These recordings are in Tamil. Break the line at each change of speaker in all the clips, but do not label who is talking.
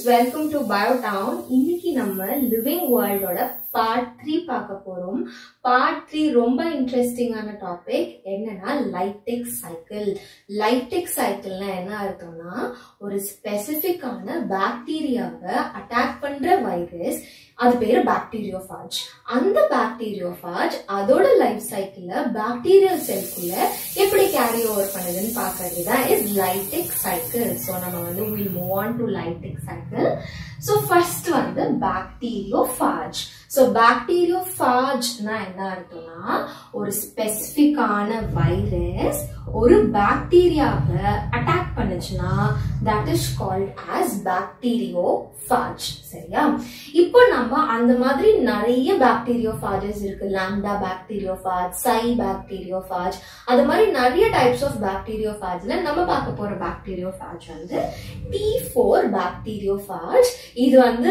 வெல்கம் டு பயோடவுன் இன்னைக்கு நம்ம லிவிங் வேர்ல்டோட பார்ட் த்ரீ பார்க்க போறோம் பார்ட் த்ரீ ரொம்ப இன்ட்ரெஸ்டிங்கான டாபிக் என்னன்னா லைட்டிக் சைக்கிள் லைட்டிக் சைக்கிள்னா என்ன அர்த்தம்னா ஒரு ஸ்பெசிபிக்கான பாக்டீரியாவை அட்டாக் பண்ற வைரஸ் அது பேரு பாக்டீரியோஃபாஜ் அந்த பாக்டீரியோஃபாஜ் அதோட லைஃப் சைக்கிள்ல பாக்டீரியல் செல்குள்ள எப்படி கேரி ஓவர் பண்ணுதுன்னு பாக்குறது தான் இஸ் லைட்டிக் சைக்கிள் ஸோ நம்ம வந்து will move on to lytic cycle so first வந்து பாக்டீரியோஃபாஜ் ஸோ பாக்டீரியோஃபாஜ்னா என்ன அர்த்தம்னா ஒரு ஸ்பெசிஃபிக்கான வைரஸ் ஒரு பாக்டீரியாவை அட்டாக் பண்ணுச்சுன்னா that is called as bacteriophage சரியா இப்போ நம்ம அந்த மாதிரி நிறைய பாக்டீரியோஃபாஜஸ் இருக்கு லாம்டா பாக்டீரியோஃபாஜ் சை பாக்டீரியோஃபாஜ் அது மாதிரி நிறைய டைப்ஸ் ஆஃப் பாக்டீரியோஃபாஜ்ல நம்ம பார்க்க போற பாக்டீரியோஃபாஜ் வந்து டி ஃபோர் பாக்டீரியோஃபாஜ் இது வந்து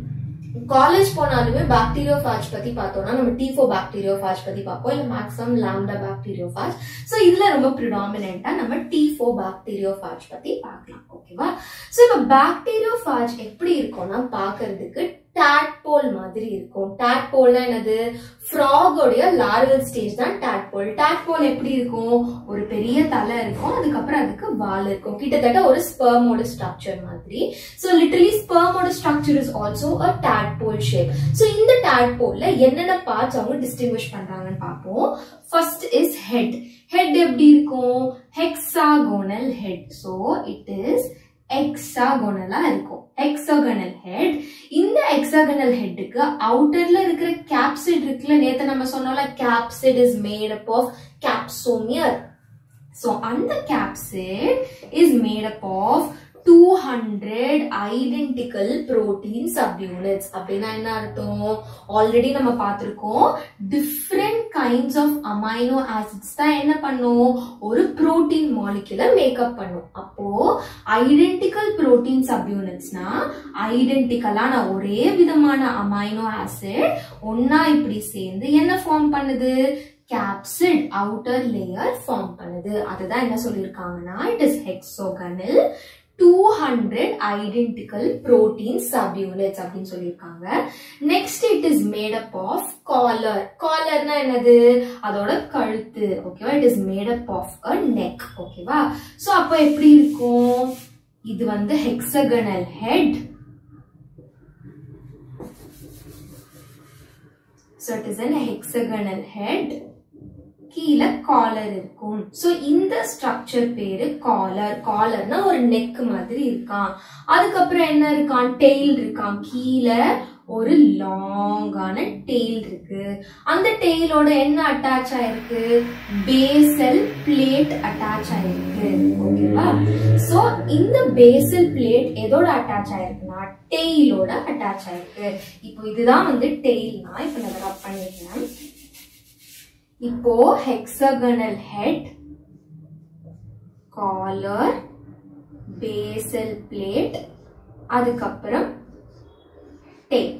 காலேஜ் போனாலுமே பாக்டீரியோஃபாஜ் பத்தி பார்த்தோம்னா நம்ம டி ஃபோர் பாக்டீரியோஃபாஜ் பத்தி பார்ப்போம் இல்ல மேக்ஸிமம் லாம்டா பாக்டீரியோஃபாஜ் ஸோ இதுல ரொம்ப ப்ரிடாமினா நம்ம டி ஃபோர் பாக்டீரியோஃபாஜ் பத்தி பார்க்கலாம் ஓகேவா ஸோ இப்போ பாக்டீரியோஃபாஜ் எப்படி இருக்கும்னா பார்க்கிறதுக்கு டேட்போல் மாதிரி இருக்கும் டேட்போல்னா என்னது ஃப்ராகோடைய லார்வல் ஸ்டேஜ் தான் டேட்போல் டேட்போல் எப்படி இருக்கும் ஒரு பெரிய தலை இருக்கும் அதுக்கப்புறம் அதுக்கு வால் இருக்கும் கிட்டத்தட்ட ஒரு ஸ்பெர்மோட ஸ்ட்ரக்சர் மாதிரி ஸோ லிட்டரலி ஸ்பெர்மோட structure is also a tadpole shape so இந்த டேட்போல்ல என்னென்ன பார்ட்ஸ் அவங்க டிஸ்டிங்விஷ் பண்றாங்கன்னு பார்ப்போம் ஃபர்ஸ்ட் இஸ் ஹெட் ஹெட் எப்படி இருக்கும் hexagonal head so it is எக்ஸாகோனலா இருக்கும் எக்ஸாகனல் ஹெட் இந்த எக்ஸாகனல் ஹெட்டுக்கு அவுட்டர்ல இருக்கிற கேப்சிட் இருக்குல்ல நேத்து நம்ம சொன்னோம்ல capsid is made up of capsomere so அந்த capsid is made up of two hundred identical protein subunits அப்படின்னா என்ன அர்த்தம் ஆல்ரெடி நம்ம பார்த்திருக்கோம் different kinds of amino acids தான் என்ன பண்ணும் ஒரு புரோட்டீன் மாலிகுலை மேக்கப் பண்ணும் அப்போ ஐடென்டிக்கல் புரோட்டீன் சப்யூனிட்ஸ்னா ஐடென்டிக்கலான ஒரே விதமான அமைனோ ஆசிட் ஒன்னா இப்படி சேர்ந்து என்ன ஃபார்ம் பண்ணுது கேப்சிட் அவுட்டர் லேயர் ஃபார்ம் பண்ணுது அதுதான் என்ன சொல்லியிருக்காங்கன்னா it is hexagonal two hundred identical protein subunits அப்படின்னு சொல்லியிருக்காங்க next it is made up of collar காலர்னா என்னது அதோட கழுத்து ஓகேவா it is made up of a neck ஓகேவா ஸோ அப்போ எப்படி இருக்கும் இது வந்து hexagonal head So it is an hexagonal head. கீழே காலர் இருக்கும் ஸோ இந்த ஸ்ட்ரக்சர் பேரு காலர் காலர்னா ஒரு நெக் மாதிரி இருக்கான் அதுக்கப்புறம் என்ன இருக்கான் டெய்ல் இருக்கான் கீழே ஒரு லாங்கான டெய்ல் இருக்கு அந்த டெய்லோட என்ன அட்டாச் ஆயிருக்கு பேசல் பிளேட் அட்டாச் ஆயிருக்கு ஓகேவா சோ இந்த பேசல் பிளேட் எதோட அட்டாச் ஆயிருக்குன்னா டெய்லோட அட்டாச் ஆயிருக்கு இப்போ இதுதான் வந்து டெய்ல்னா இப்போ நான் ரப் பண்ணிருக்கேன் இப்போ hexagonal head collar basal plate அதுக்கப்புறம் டெய்ல்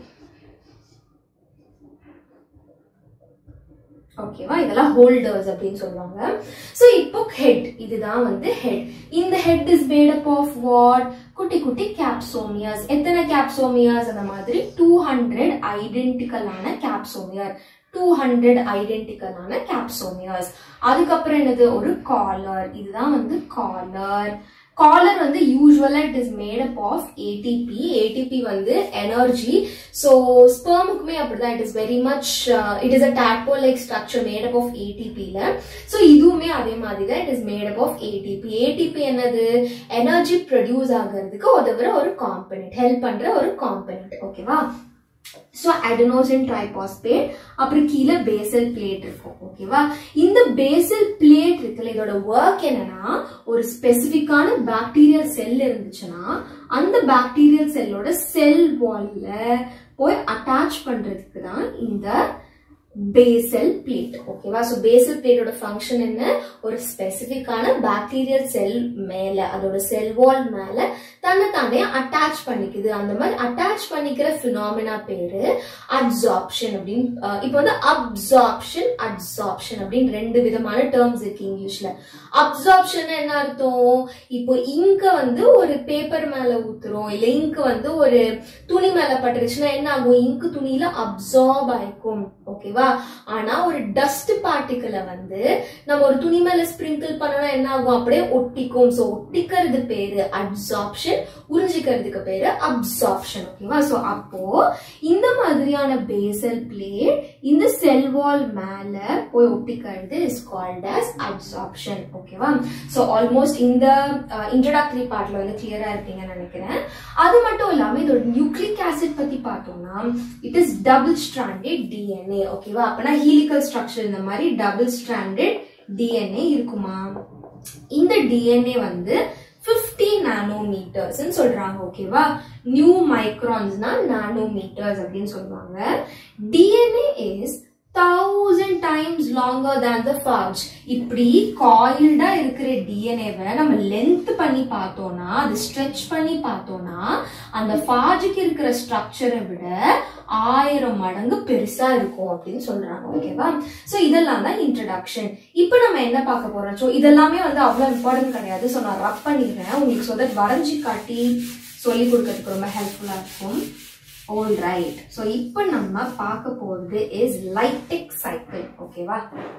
ஓகேவா இதெல்லாம் ஹோல்டர்ஸ் அப்படின்னு சொல்லுவாங்க ஸோ இப்போ ஹெட் இதுதான் வந்து ஹெட் இந்த head is made up of what குட்டி குட்டி கேப்சோமியர்ஸ் எத்தனை கேப்சோமியர்ஸ் அந்த மாதிரி டூ ஹண்ட்ரட் ஐடென்டிக்கலான கேப்சோமியர் டூ ஹண்ட்ரட் ஐடென்டிக்கலான கேப்சோமியர்ஸ் அதுக்கப்புறம் என்னது ஒரு காலர் இதுதான் வந்து காலர் காலர் வந்து யூஸ்வலா it is made up of ATP ATP வந்து எனர்ஜி ஸோ ஸ்பெர்முக்குமே அப்படிதான் it is very much it is a tadpole like structure made up of ஏடிபியில் ஸோ இதுவுமே அதே மாதிரி தான் it is made up of ATP ATP என்னது எனர்ஜி ப்ரொடியூஸ் ஆகிறதுக்கு உதவுற ஒரு காம்பனண்ட் ஹெல்ப் பண்ற ஒரு காம்பனண்ட் ஓகேவா ஸோ அடனோசின் ட்ரைபாஸ்பேட் அப்புறம் கீழே பேசல் பிளேட் இருக்கும் ஓகேவா இந்த பேசல் பிளேட் இருக்குல்ல இதோட ஒர்க் என்னன்னா ஒரு ஸ்பெசிபிக்கான பாக்டீரியல் செல் இருந்துச்சுன்னா அந்த பாக்டீரியல் செல்லோட செல் வால்ல போய் அட்டாச் பண்றதுக்கு தான் இந்த பேசல் பிளேட் ஓகேவா ஸோ பேசல் பிளேட்டோட ஃபங்க்ஷன் என்ன ஒரு ஸ்பெசிஃபிக்கான பாக்டீரியல் செல் மேல அதோட செல் வால் மேல தன்னை தானே அட்டாச் பண்ணிக்குது அந்த மாதிரி அட்டாச் பண்ணிக்கிற ஃபினாமினா பேரு அப்சார்ப்ஷன் அப்படின்னு அஹ், இப்போ வந்து அப்சார்ப்ஷன் அப்சார்ப்ஷன் அப்படின்னு ரெண்டு விதமான டேர்ம்ஸ் இருக்கு இங்கிலீஷ்ல அப்சார்ப்ஷன் என்ன அர்த்தம் இப்போ இங்க வந்து ஒரு பேப்பர் மேல ஊத்துறோம் இல்ல இங்க் வந்து ஒரு துணி மேல பட்டுருச்சுன்னா என்ன ஆகும் இங்கு துணியில அப்சார்ப் ஆயிக்கும் ஓகேவா ஆனா ஒரு டஸ்ட் பார்ட்டிக்கலை வந்து நம்ம ஒரு துணி மேல ஸ்ப்ரிங்கிள் பண்ணோம்னா என்ன ஆகும் அப்படியே ஒட்டிக்கும் சோ ஒட்டிக்கிறது பேரு அப்சார்ப்ஷன் உறிஞ்சிக்கிறதுக்கு பேரு அப்சார்ப்ஷன் ஓகேவா சோ அப்போ இந்த மாதிரியான பேசல் பிளேட் இந்த செல் வால் மேல போய் ஒட்டிக்கிறது இஸ் கால்ட் அஸ் அப்சார்ப்ஷன் ஓகேவா சோ ஆல்மோஸ்ட் இந்த இன்ட்ரடக்டரி பார்ட்ல வந்து கிளியரா இருப்பீங்கன்னு நினைக்கிறேன் அது மட்டும் இல்லாம இதோட நியூக்ளிக் ஆசிட் பத்தி பார்த்தோம்னா it is double stranded DNA ஓகேவா அப்பனா ஹீலிக்கல் ஸ்ட்ரக்சர் இந்த மாதிரி டபுள் ஸ்ட்ராண்டட் டிஎன்ஏ இருக்குமா இந்த டிஎன்ஏ வந்து 50 நானோமீட்டர்ஸ் சொல்றாங்க ஓகேவா நியூ மைக்ரான்ஸ்னா நானோமீட்டர்ஸ் அப்படின்னு சொல்லுவாங்க DNA is thousand times longer than the phage இப்படி காயில்டா இருக்கிற டிஎன்ஏவை நம்ம லென்த் பண்ணி பார்த்தோம்னா அது ஸ்ட்ரெச் பண்ணி பார்த்தோம்னா அந்த ஃபார்ஜுக்கு இருக்கிற ஸ்ட்ரக்சரை விட ஆயிரம் மடங்கு பெருசா இருக்கும் அப்படின்னு சொல்றாங்க ஓகேவா சோ இதெல்லாம் தான் இன்ட்ரடக்ஷன் இப்போ நம்ம என்ன பார்க்க போறோம் ஸோ இதெல்லாமே வந்து அவ்வளவு இம்பார்ட்டன்ட் கிடையாது ஸோ நான் ரப் பண்ணிடுறேன் உங்களுக்கு சொல்ல வரைஞ்சி காட்டி சொல்லி கொடுக்கறதுக்கு ரொம்ப ஹெல்ப்ஃபுல்லா இருக்கும் ஆல் ரைட் ஸோ இப்போ நம்ம பார்க்க போறது இஸ் லைட்டிக் சைக்கிள் ஓகேவா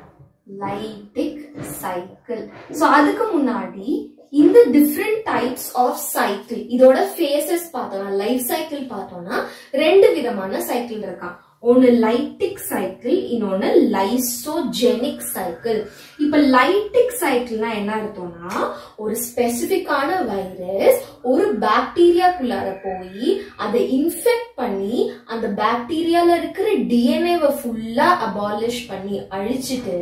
லைட்டிக் சைக்கிள் ஸோ அதுக்கு முன்னாடி இந்த டிஃப்ரெண்ட் டைப்ஸ் ஆஃப் சைக்கிள் இதோட ஃபேசஸ் பார்த்தோம்னா லைஃப் சைக்கிள் பார்த்தோம்னா ரெண்டு விதமான சைக்கிள் இருக்கான் ஒன்னு லைட்டிக் சைக்கிள் இன்னொன்னு லைசோஜெனிக் சைக்கிள் இப்ப லைட்டிக் சைக்கிள்னா என்ன அர்த்தம்னா ஒரு ஸ்பெசிபிக்கான வைரஸ் ஒரு பாக்டீரியாக்குள்ளார போய் அதை இன்ஃபெக்ட் பண்ணி அந்த பாக்டீரியால இருக்கிற டிஎன்ஏவை ஃபுல்லா அபாலிஷ் பண்ணி அழிச்சிட்டு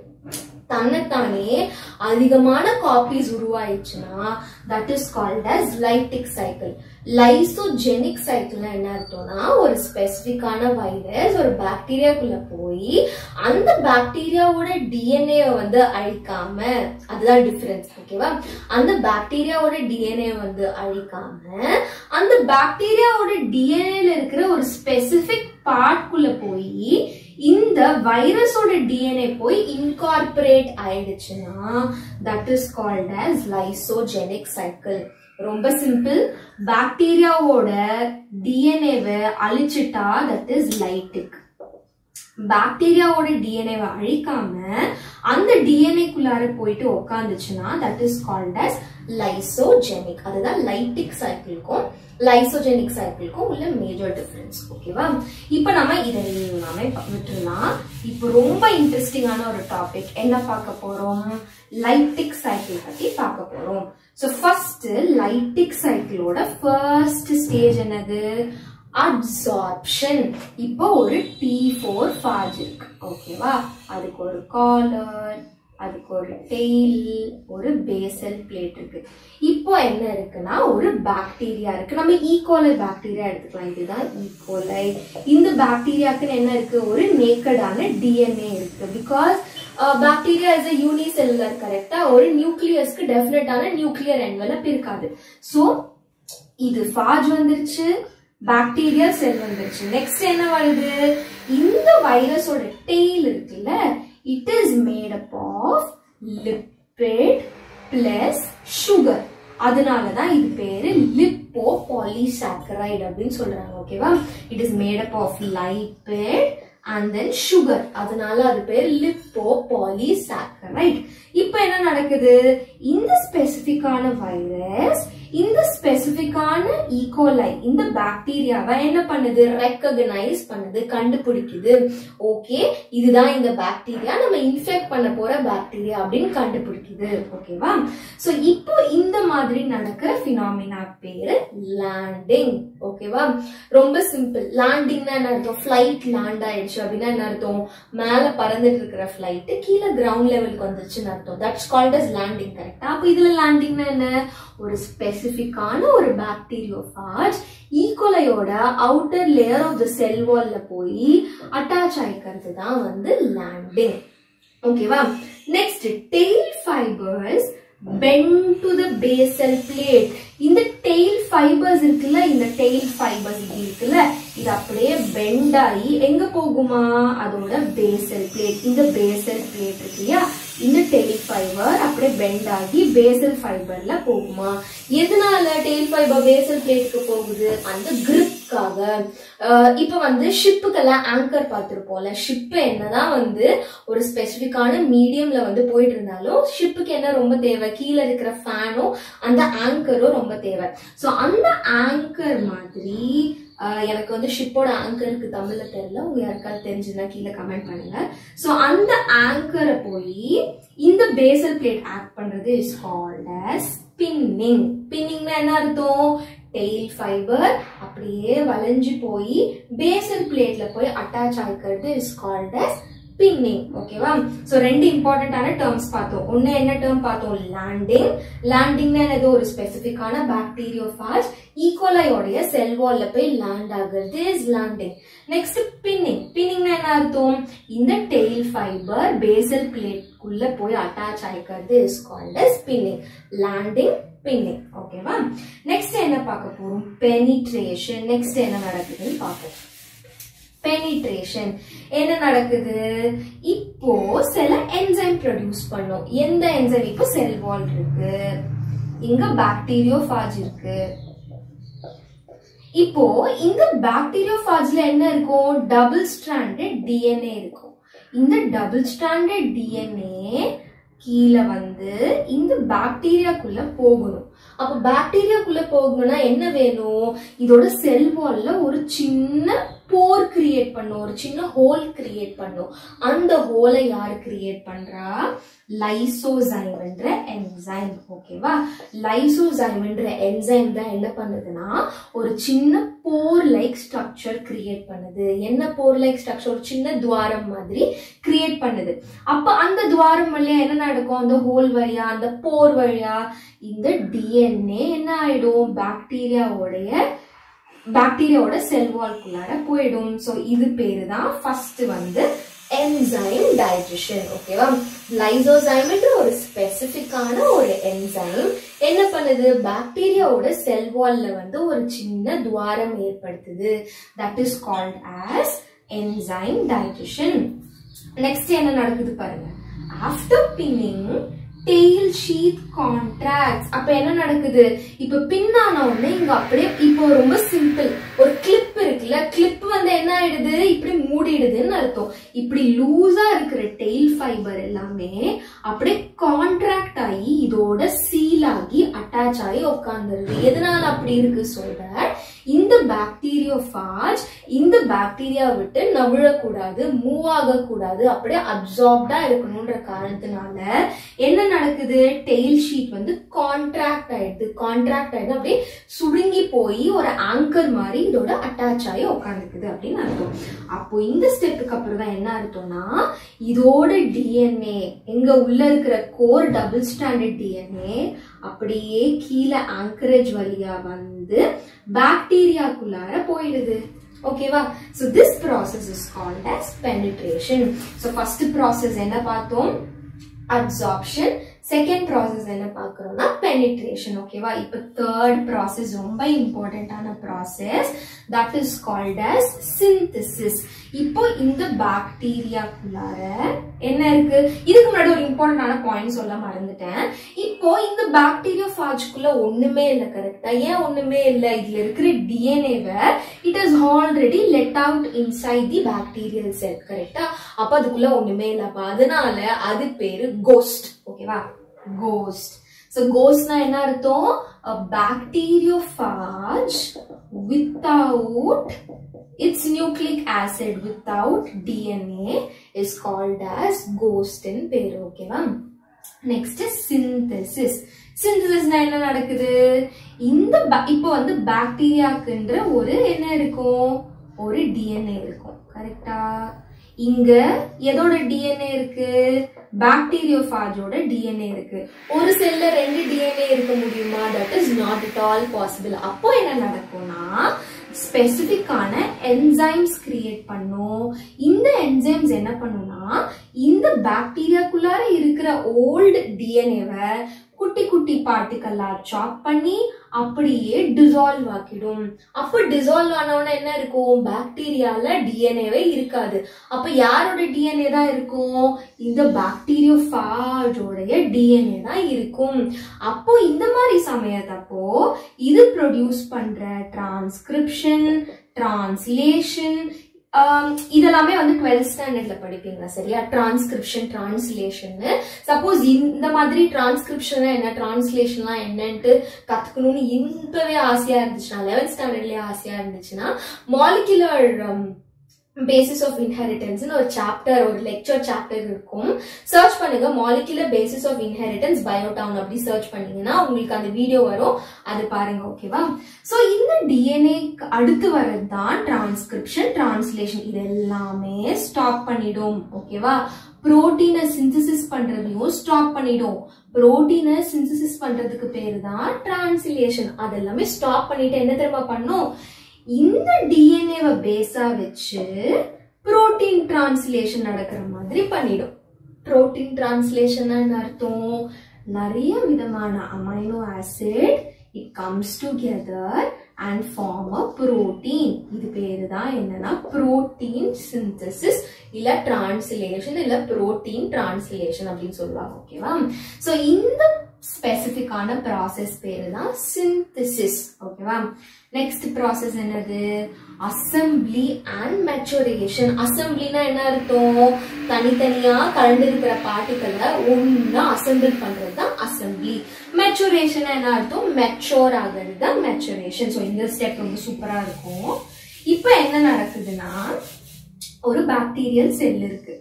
தன்னைத்தானே அதிகமான காப்பீஸ் உருவாயிடுச்சுன்னா that is called as lytic cycle lysogenic சைக்கிள்னா என்ன அர்த்தம்னா ஒரு ஸ்பெசிபிக்கான வைரஸ் ஒரு பாக்டீரியாக்குள்ள போய் அந்த பாக்டீரியாவோட டிஎன்ஏ வந்து அழிக்காம அதுதான் டிஃபரன்ஸ் ஓகேவா அந்த பாக்டீரியாவோட டிஎன்ஏ வந்து அழிக்காம அந்த பாக்டீரியாவோட டிஎன்ஏல இருக்கிற ஒரு ஸ்பெசிபிக் பார்ட்குள்ள போய் இந்த வைரஸோட டிஎன்ஏ போய் இன்கார்பரேட் ஆயிடுச்சுன்னா that is called as lysogenic cycle ரொம்ப சிம்பிள் பாக்டீரியாவோட டிஎன்ஏவை அழிச்சிட்டா தட் இஸ் லைட்டிக் பாக்டீரியாவோட டிஎன்ஏவை அழிக்காம அந்த டிஎன்ஏக்குள்ளார போயிட்டு உக்காந்துச்சுன்னா that is called as lysogenic அதுதான் லைட்டிக் சைக்கிளுக்கும் லைசோஜெனிக் சைக்கிளுக்கும் உள்ள மேஜர் டிஃபரன்ஸ் ஓகேவா இப்போ நம்ம இதை எல்லாமே ப- விட்டுறலாம் இப்போ ரொம்ப இன்ட்ரெஸ்டிங்கான ஒரு டாபிக் என்ன பார்க்க போறோம் லைட்டிக் சைக்கிள் பத்தி பார்க்க போறோம் ஸோ ஃபர்ஸ்ட் லைட்டிக் சைக்கிளோட ஃபர்ஸ்ட் ஸ்டேஜ் என்னது அப்சார்ப்ஷன் இப்போ ஒரு டி ஃபோர் ஃபாஜ் இருக்கு ஓகேவா அதுக்கு ஒரு காலர் அதுக்கு ஒரு டெய்ல் ஒரு பேசல் பிளேட் இருக்கு இப்போ என்ன இருக்குன்னா ஒரு பாக்டீரியா இருக்கு நம்ம ஈகோலை பாக்டீரியா எடுத்துக்கலாம் இதுதான் ஈகோலை இந்த பாக்டீரியாக்குன்னு என்ன இருக்கு ஒரு நேக்கடான டிஎன்ஏ இருக்கு because bacteria is a unicellular கரெக்டா ஒரு நியூக்ளியஸ்க்கு டெஃபினட்டான நியூக்ளியர் என்வலப் இருக்காது சோ இது ஃபாஜ் வந்துருச்சு பாக்டீரியா செல் வந்துருச்சு நெக்ஸ்ட் என்ன வருது இந்த வைரஸோட டெய்ல் இருக்குல்ல it is made up of lipid plus sugar அதனாலதான் இது பேரு லிப்போ பாலிசாக்கரைட் அப்படின்னு சொல்றாங்க ஓகேவா it is made up of lipid and then sugar அதனால அது பேர் லிப்போ பாலிசாக்கரைட் இப்போ என்ன நடக்குது இந்த ஸ்பெசிபிக்கான வைரஸ் இந்த ஸ்பெசிபிக்கான ஈகோலை இந்த பாக்டீரியாவை என்ன பண்ணுது ரெக்கக்னைஸ் பண்ணுது கண்டுபிடிக்குது ஓகே இதுதான் இந்த பாக்டீரியா நம்ம இன்ஃபெக்ட் பண்ண போற பாக்டீரியா அப்படின்னு கண்டுபிடிக்குது ஓகேவா சோ இப்போ இந்த மாதிரி நடக்கிற பினாமினா பேரு லேண்டிங் ஓகேவா ரொம்ப சிம்பிள் லேண்டிங்னா என்ன அர்த்தம் ஃபிளைட் லேண்ட் ஆயிடுச்சு அப்படின்னா என்ன அர்த்தம் மேல பறந்துட்டு இருக்கிற ஃபிளைட் கீழே கிரவுண்ட் லெவலுக்கு வந்துருச்சுன்னு அர்த்தம் தட்ஸ் கால்ட் அஸ் லேண்டிங் கரெக்டா அப்ப இதுல லேண்டிங்னா என்ன ஒரு ஸ்பெசிபிக் ஸ்பெசிஃபிக்கான ஒரு பாக்டீரியோஃபாஜ் ஈகோலையோட outer layer of the cell வால்ல போய் அட்டாச் ஆயிக்கிறது தான் வந்து லேண்டிங் ஓகேவா next tail fibers bend to the basal plate இந்த டெய்ல் ஃபைபர்ஸ் இருக்குல்ல இந்த டெய்ல் ஃபைபர்ஸ் இப்படி இருக்குல்ல இது அப்படியே பெண்ட் ஆகி எங்க போகுமா அதோட பேசல் பிளேட் இந்த பேசல் பிளேட் இருக்கு இல்லையா இந்த டெய்ல் ஃபைபர் அப்படியே பெண்ட் ஆகி பேசல் ஃபைபர்ல போகுமா எதனால டெய்ல் ஃபைபர் பேசல் பிளேட்டுக்கு போகுது அந்த கிரிப்காக இப்ப வந்து ஷிப்புக்கெல்லாம் ஆங்கர் பார்த்திருப்போம்ல ஷிப் என்னதான் வந்து ஒரு ஸ்பெசிபிக்கான மீடியம்ல வந்து போயிட்டு இருந்தாலும் ஷிப்புக்கு என்ன ரொம்ப தேவை கீழே இருக்கிற ஃபேனும் அந்த ஆங்கரும் ரொம்ப தேவை ஸோ அந்த ஆங்கர் மாதிரி ஆஹ் எனக்கு வந்து ஷிப்போட ஆங்கருக்கு தமிழ்ல தெரியல உங்க யாருக்காவது தெரிஞ்சுன்னா கீழே கமெண்ட் பண்ணுங்க ஸோ அந்த ஆங்கரை போய் இந்த பேசல் பிளேட் ஆக்ட் பண்றது இஸ் கால்ட் as ஸ்பின்னிங் ஸ்பின்னிங்னா என்ன அர்த்தம் டெய்ல் ஃபைபர் அப்படியே வளைஞ்சு போய் பேசல் பிளேட்ல போய் அட்டாச் ஆகிக்கிறது இஸ் கால்ட் as ஸ்பின்னிங் ஓகேவா சோ ரெண்டு இம்பார்ட்டன்டான டேர்ம்ஸ் பார்த்தோம் ஒன்னு என்ன டேர்ம் பார்த்தோம் லேண்டிங் லேண்டிங்னா என்னது ஒரு ஸ்பெசிபிக்கான பாக்டீரியோஃபாஜ் ஈகோலையோடைய செல் வால்ல போய் லேண்ட் ஆகுறது இஸ் லேண்டிங் நெக்ஸ்ட் பின்னிங் பின்னிங்னா என்ன அர்த்தம் இந்த டெய்ல் ஃபைபர் பேசல் பிளேட்குள்ள போய் அட்டாச் ஆயிக்கிறது is called spinning landing pinning ஓகேவா நெக்ஸ்ட் என்ன பார்க்க போறோம் பெனிட்ரேஷன் நெக்ஸ்ட் என்ன நடக்குதுன்னு பார்ப்போம் பெனிட்ரேஷன் என்ன நடக்குது இப்போ சில என்சைம் ப்ரொடியூஸ் பண்ணும் எந்த என்சைம் இப்போ செல் வால் இருக்கு இங்க பாக்டீரியோஃபாஜ் இருக்கு இப்போ இந்த பாக்டீரியோஃபாஜ்ல என்ன இருக்கும் டபுள் ஸ்ட்ராண்டட் டிஎன்ஏ இருக்கும் இந்த டபுள் ஸ்ட்ராண்டட் டிஎன்ஏ கீழே வந்து இந்த பாக்டீரியாக்குள்ள போகணும் அப்ப பாக்டீரியாக்குள்ள போகணும்னா என்ன வேணும் இதோட செல் வால்ல ஒரு சின்ன போர் கிரியேட் பண்ணும் ஒரு சின்ன ஹோல் கிரியேட் பண்ணும் அந்த ஹோலை யாரு கிரியேட் பண்றா லைசோசைம் என்ற என்சைம் ஓகேவா லைசோசைம் என்ற என்சைம் தான் என்ன பண்ணுதுன்னா ஒரு சின்ன போர் லைக் ஸ்ட்ரக்சர் கிரியேட் பண்ணுது என்ன போர் லைக் ஸ்ட்ரக்சர் ஒரு சின்ன துவாரம் மாதிரி கிரியேட் பண்ணுது அப்ப அந்த துவாரம் வழியா என்ன நடக்கும் அந்த ஹோல் வழியா அந்த போர் வழியா இந்த டிஎன்ஏ என்ன ஆயிடும் பாக்டீரியாவோடைய பாக்டீரியாவோட செல் வால்குள்ளார போயிடும் ஸோ இது பேரு தான் ஃபர்ஸ்ட் வந்து என்சைம் டைஜஷன் ஓகேவா லைசோசைம்ன்ற ஒரு ஸ்பெசிபிக்கான ஒரு என்சைம் என்ன பண்ணுது பாக்டீரியாவோட செல் வால்ல வந்து ஒரு சின்ன துவாரம் ஏற்படுத்துது that is called as enzyme digestion next என்ன நடக்குது பாருங்க after pinning tail sheath contracts அப்ப என்ன நடக்குது இப்ப பின்னான உடனே இங்க அப்படியே இப்போ ரொம்ப சிம்பிள் ஒரு கிளிப் இருக்குல்ல கிளிப் வந்து என்ன ஆயிடுது இப்படி மூடிடுதுன்னு அர்த்தம் இப்படி லூசா இருக்கிற டெய்ல் ஃபைபர் எல்லாமே அப்படியே கான்ட்ராக்ட் ஆகி இதோட சீல் ஆகி அட்டாச் ஆகி உட்காந்துருது எதனால அப்படி இருக்கு சொல்ற இந்த பாக்டீரியோஃபாஜ் இந்த பாக்டீரியா விட்டு நவிழக்கூடாது மூவ் ஆகக்கூடாது அப்படியே அப்சார்ப்டா இருக்கணும்ன்ற காரணத்தினால என்ன நடக்குது டெய்ல் ஷீட் வந்து கான்ட்ராக்ட் ஆயிடுது கான்ட்ராக்ட் ஆயிடுது அப்படியே சுருங்கி போய் ஒரு ஆங்கர் மாதிரி இதோட அட்டாச் ஆகி உட்காந்துக்குது அப்படின்னு அர்த்தம் அப்போ இந்த ஸ்டெப்புக்கு அப்புறம் தான் என்ன அர்த்தம்னா இதோட டிஎன்ஏ எங்க உள்ள இருக்கிற கோர் டபுள் ஸ்டாண்டர்ட் டிஎன்ஏ அப்படியே கீழே ஆங்கரேஜ் வழியா வந்து பாக்டீரியாக்குள்ளார போயிடுது ஓகேவா so this process is called as penetration so first process என்ன பார்த்தோம் அப்சார்ப்ஷன் செகண்ட் ப்ராசஸ் என்ன பார்க்குறோம்னா பெனிட்ரேஷன் ஓகேவா இப்போ தேர்ட் ப்ராசஸ் ரொம்ப இம்பார்ட்டண்ட்டான process that is called as synthesis இப்போ இந்த பாக்டீரியாக்குள்ளார என்ன இருக்கு இதுக்கு முன்னாடி ஒரு இம்பார்ட்டன்டான பாயிண்ட் சொல்ல மறந்துட்டேன் இப்போ இந்த பாக்டீரியா ஃபாஜ்க்குள்ள ஒண்ணுமே இல்லை கரெக்டா ஏன் ஒண்ணுமே இல்லை இதுல இருக்கிற டிஎன்ஏவை it is already let out inside the bacterial cell கரெக்டா அப்ப அதுக்குள்ள ஒண்ணுமே இல்லை அப்ப அதனால அது பேரு கோஸ்ட் ஓகேவா கோஸ்ட் ஸோ கோஸ்ட்னா என்ன அர்த்தம் bacteriophage without its nucleic acid without DNA is called as ghost in பேரு ஓகேவா நெக்ஸ்ட் சிந்தசிஸ் சிந்தசிஸ்னா என்ன நடக்குது இந்த ba- இப்போ வந்து பாக்டீரியாக்குன்ற ஒரு என்ன இருக்கும் ஒரு டிஎன்ஏ இருக்கும் கரெக்டா இங்க எதோட டிஎன்ஏ இருக்கு பாக்டீரியோஃபாஜோட டிஎன்ஏ இருக்கு ஒரு செல்ல ரெண்டு டிஎன்ஏ இருக்க முடியுமா that is not at all possible அப்போ என்ன நடக்கும்னா ஸ்பெசிபிக்கான என்சைம்ஸ் கிரியேட் பண்ணும் இந்த என்சைம்ஸ் என்ன பண்ணும்னா இந்த பாக்டீரியாக்குள்ளார இருக்கிற ஓல்டு டிஎன்ஏவை குட்டி குட்டி பார்ட்டிக்கல்லா சாப் பண்ணி அப்படியே டிசால்வ் ஆக்கிடும் அப்ப டிசால்வ் ஆனவன என்ன இருக்கும் பாக்டீரியால டிஎன்ஏவே இருக்காது அப்ப யாரோட டிஎன்ஏ தான் இருக்கும் இந்த பாக்டீரியோஃபாஜோடைய டிஎன்ஏ தான் இருக்கும் அப்போ இந்த மாதிரி சமயத்தப்போ இது ப்ரொடியூஸ் பண்ற டிரான்ஸ்கிரிப்ஷன் டிரான்ஸ்லேஷன் இதெல்லாமே வந்து டுவெல்த் ஸ்டாண்டர்ட்ல படிப்பீங்க சரியா டிரான்ஸ்கிரிப்ஷன் டிரான்ஸ்லேஷன் சப்போஸ் இந்த மாதிரி டிரான்ஸ்கிரிப்ஷன் என்ன டிரான்ஸ்லேஷன்லாம் என்னன்ட்டு கத்துக்கணும்னு இப்பவே ஆசையா இருந்துச்சுன்னா லெவன்த் ஸ்டாண்டர்ட்லயே ஆசையா இருந்துச்சுன்னா மாலிகுலர் பேசிஸ் ஆஃப் இன்ஹெரிட்டன்ஸ்னு ஒரு சாப்டர் ஒரு லெக்சர் சாப்டர் இருக்கும் சர்ச் பண்ணுங்க molecular basis of inheritance Biotown அப்படி சர்ச் பண்ணீங்கன்னா உங்களுக்கு அந்த வீடியோ வரும் அது பாருங்க ஓகேவா ஸோ இந்த டிஎன்ஏ அடுத்து வர்றது தான் டிரான்ஸ்கிரிப்ஷன் டிரான்ஸ்லேஷன் இது எல்லாமே ஸ்டாப் பண்ணிடும் ஓகேவா புரோட்டீனை சிந்தசிஸ் பண்றதையும் ஸ்டாப் பண்ணிடும் புரோட்டீனை சிந்தசிஸ் பண்றதுக்கு பேரு தான் டிரான்ஸ்லேஷன் அதெல்லாமே ஸ்டாப் பண்ணிட்டு என்ன தெரியுமா பண்ணும் இந்த டிஎன்ஏவை பேஸா வச்சு புரோட்டீன் டிரான்ஸ்லேஷன் நடக்கிற மாதிரி பண்ணிடும் புரோட்டீன் டிரான்ஸ்லேஷன் அர்த்தம் நிறைய விதமான amino acid it comes together and form a protein இது பேரு தான் என்னன்னா புரோட்டீன் சிந்தசிஸ் இல்ல டிரான்ஸ்லேஷன் இல்ல புரோட்டீன் டிரான்ஸ்லேஷன் அப்படின்னு சொல்லுவாங்க ஓகேவா சோ இந்த ஸ்பெசிபிக்கான ப்ராசஸ் பேரு தான் சிந்தசிஸ் ஓகேவா நெக்ஸ்ட் ப்ராசஸ் என்னது அசம்பிளி அண்ட் மெச்சுரேஷன் அசம்பிளினா என்ன அர்த்தம் தனித்தனியா கலந்து இருக்கிற பார்ட்டிகளை ஒன்னா அசம்பிள் பண்றது தான் அசம்பிளி மெச்சுரேஷன் என்ன அர்த்தம் மெச்சோர் ஆகிறது தான் மெச்சுரேஷன் ஸோ இந்த ஸ்டெப் ரொம்ப சூப்பரா இருக்கும் இப்போ என்ன நடக்குதுன்னா ஒரு பாக்டீரியல் செல் இருக்கு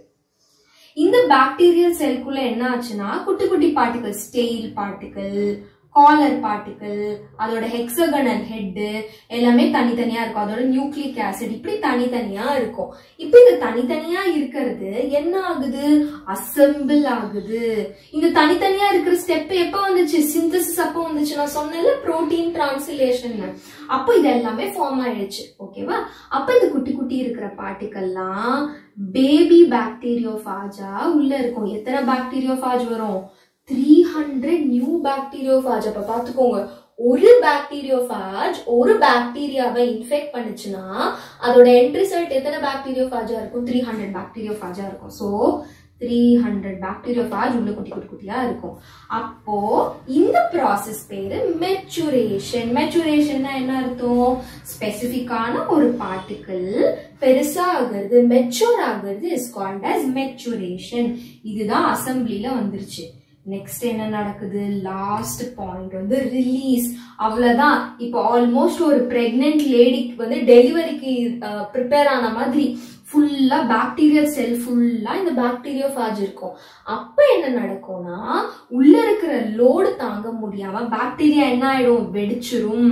இந்த பாக்டீரியல் செல்குள்ள என்ன ஆச்சுன்னா குட்டி குட்டி particle tail particle collar particle அதோட ஹெக்ஸகனல் ஹெட் எல்லாமே தனித்தனியா இருக்கும் அதோட நியூக்ளிக் ஆசிட் இப்படி தனித்தனியா இருக்கும் இப்ப இது தனித்தனியா இருக்கிறது என்ன ஆகுது அசம்பிள் ஆகுது இந்த தனித்தனியா இருக்கிற ஸ்டெப் எப்ப வந்துச்சு சிந்தசிஸ் அப்போ வந்துச்சு நான் சொன்னேன்ல புரோட்டீன் டிரான்ஸ்லேஷன் அப்போ இது எல்லாமே ஃபார்ம் ஆயிடுச்சு ஓகேவா அப்ப இந்த குட்டி குட்டி இருக்கிற பார்ட்டிகல்லாம் பேபி பாக்டீரியோஃபாஜா உள்ள இருக்கும் எத்தனை பாக்டீரியோஃபாஜ் வரும் த்ரீ ஹண்ட்ரட் நியூ பாக்டீரியோஃபாஜ் அப்ப பாத்துக்கோங்க ஒரு பாக்டீரியோஃபாஜ் ஒரு பாக்டீரியாவை இன்ஃபெக்ட் பண்ணுச்சுன்னா அதோட என்ட் ரிசல்ட் எத்தனை பாக்டீரியோஃபாஜா இருக்கும் த்ரீ ஹண்ட்ரட் பாக்டீரியோஃபாஜா இருக்கும் ஸோ த்ரீ ஹண்ட்ரட் பாக்டீரியோஃபாஜ் உள்ள குட்டி குட்டி குட்டியா இருக்கும் அப்போ இந்த ப்ராசஸ் பேரு மெச்சுரேஷன் மெச்சுரேஷன்னா என்ன அர்த்தம் ஸ்பெசிபிக்கான ஒரு பார்ட்டிக்கிள் பெருசா ஆகுறது மெச்சூர் ஆகுறது இஸ் கால்ட் அஸ் மெச்சுரேஷன் இதுதான் அசம்பிளில வந்துருச்சு நெக்ஸ்ட் என்ன நடக்குது லாஸ்ட் பாயிண்ட் வந்து ரிலீஸ் அவ்வளவுதான் இப்போ ஆல்மோஸ்ட் ஒரு பிரெக்னென்ட் லேடிக்கு வந்து டெலிவரிக்கு ப்ரிப்பேர் ஆன மாதிரி ஃபுல்லா பாக்டீரியல் செல் ஃபுல்லா இந்த பாக்டீரியோஃபாஜ் இருக்கும் அப்ப என்ன நடக்கும்னா உள்ள இருக்கிற லோடு தாங்க முடியாம பாக்டீரியா என்ன ஆயிடும் வெடிச்சிரும்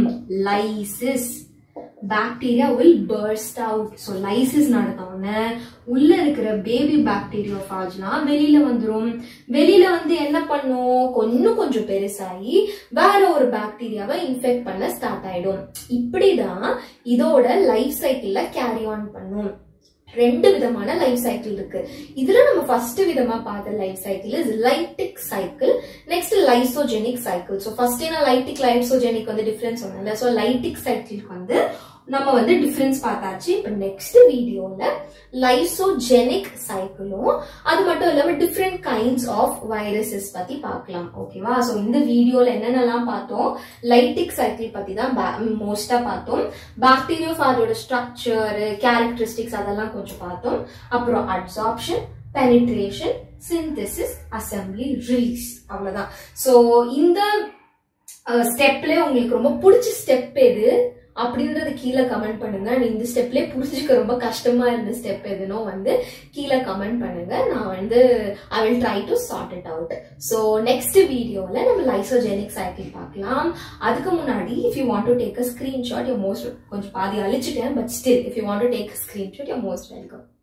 lysis bacteria will burst out so lysis நடந்தோடனே உள்ள இருக்கிற பேபி பாக்டீரியோஃபாஜ்லாம் வெளியில வந்துரும் வெளியில வந்து என்ன பண்ணும் கொஞ்சம் கொஞ்சம் பெருசாகி வேற ஒரு பாக்டீரியாவை இன்ஃபெக்ட் பண்ண ஸ்டார்ட் ஆயிடும் இப்படிதான் இதோட லைஃப் சைக்கிள்ல கேரி ஆன் பண்ணும் ரெண்டு விதமான லைஃப் சைக்கிள் இருக்கு இதுல நம்ம ஃபர்ஸ்ட் விதமா பார்த்த life cycle is lytic cycle next lysogenic cycle so first நான் லைட்டிக் லைசோஜெனிக் வந்து டிஃபரன்ஸ் சொன்னேன்ல ஸோ லைட்டிக் சைக்கிளுக்கு வந்து நம்ம வந்து டிஃபரன்ஸ் பார்த்தாச்சு இப்போ நெக்ஸ்ட் வீடியோல லைசோஜெனிக் சைக்கிளும் அது மட்டும் இல்லாம டிஃப்ரெண்ட் கைண்ட்ஸ் ஆஃப் வைரஸஸ் பத்தி பார்க்கலாம் ஓகேவா ஸோ இந்த வீடியோல என்னென்னலாம் பார்த்தோம் லைட்டிக் சைக்கிள் பத்தி தான் மோஸ்டா பார்த்தோம் பாக்டீரியோஃபாஜோட ஸ்ட்ரக்சர் கேரக்டரிஸ்டிக்ஸ் அதெல்லாம் கொஞ்சம் பார்த்தோம் அப்புறம் absorption penetration synthesis assembly release அவ்வளவுதான் ஸோ இந்த ஸ்டெப்ல உங்களுக்கு ரொம்ப பிடிச்ச ஸ்டெப் எது அப்படின்றது கீழே கமெண்ட் பண்ணுங்க And இந்த ஸ்டெப்லேயே புரிஞ்சுக்க ரொம்ப கஷ்டமா இருந்த ஸ்டெப் எதுனோ வந்து கீழே கமெண்ட் பண்ணுங்க நான் வந்து I will try to sort it out so next வீடியோவில் நம்ம லைசோஜெனிக் சைக்கிள் பார்க்கலாம் அதுக்கு முன்னாடி if you want to take a screenshot you most கொஞ்சம் பாதி அழிச்சிட்டேன் but still if you want to take a screenshot you most welcome